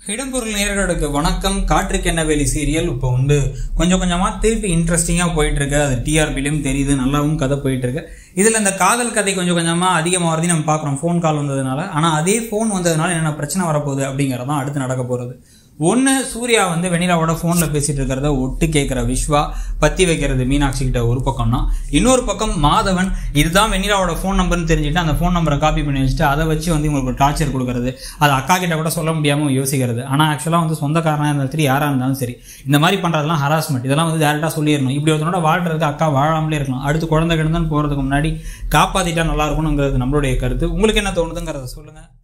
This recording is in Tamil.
இடம்பொருள் நேர்களுக்கு வணக்கம் காற்றுக்கு என்ன வேலி சீரியல் இப்போ வந்து கொஞ்சம் கொஞ்சமாக திருப்பி இன்ட்ரெஸ்டிங்காக போயிட்டு இருக்கு அது டிஆர்பிலையும் தெரியுது நல்லாவும் கதை போயிட்டு இருக்கு இதில் இந்த காதல் கதை கொஞ்சம் கொஞ்சமாக அதிகமாக வரதையும் நம்ம பார்க்குறோம் ஃபோன் கால் வந்ததுனால ஆனால் அதே ஃபோன் வந்ததுனால என்னென்ன பிரச்சனை வரப்போகுது அப்படிங்கிறதான் அடுத்து நடக்க போகிறது ஒன்று சூர்யா வந்து வெண்ணிலாவோட ஃபோனில் பேசிட்டு இருக்கிறத ஒட்டு கேட்குற விஸ்வா பற்றி வைக்கிறது மீனாட்சி கிட்ட ஒரு பக்கம்னா இன்னொரு பக்கம் மாதவன் இதுதான் வெண்ணிலாவோட ஃபோன் நம்பர்னு தெரிஞ்சுட்டு அந்த ஃபோன் நம்பரை காப்பி பண்ணி வச்சுட்டு அதை வச்சு வந்து இவங்களுக்கு டார்ச்சர் கொடுக்கறது அது அக்கா கிட்ட கூட சொல்ல முடியாமல் யோசிக்கிறது ஆனால் ஆக்சுவலாக வந்து சொந்தக்காரனாக இருந்தாலும் சரி யாராக இருந்தாலும் சரி இந்த மாதிரி பண்ணுறதெல்லாம் ஹராஸ்மெண்ட் இதெல்லாம் வந்து டேரெக்டாக சொல்லிடணும் இப்படி ஒருத்தனோட வாழ்றதுக்கு அக்கா வாழாமலே இருக்கலாம் அடுத்து குழந்தை கிடந்தான்னு போகிறதுக்கு முன்னாடி காப்பாற்றிட்டா நல்லா இருக்கணுங்கிறது நம்மளுடைய கருத்து உங்களுக்கு என்ன தோணுதுங்கிறத சொல்லுங்கள்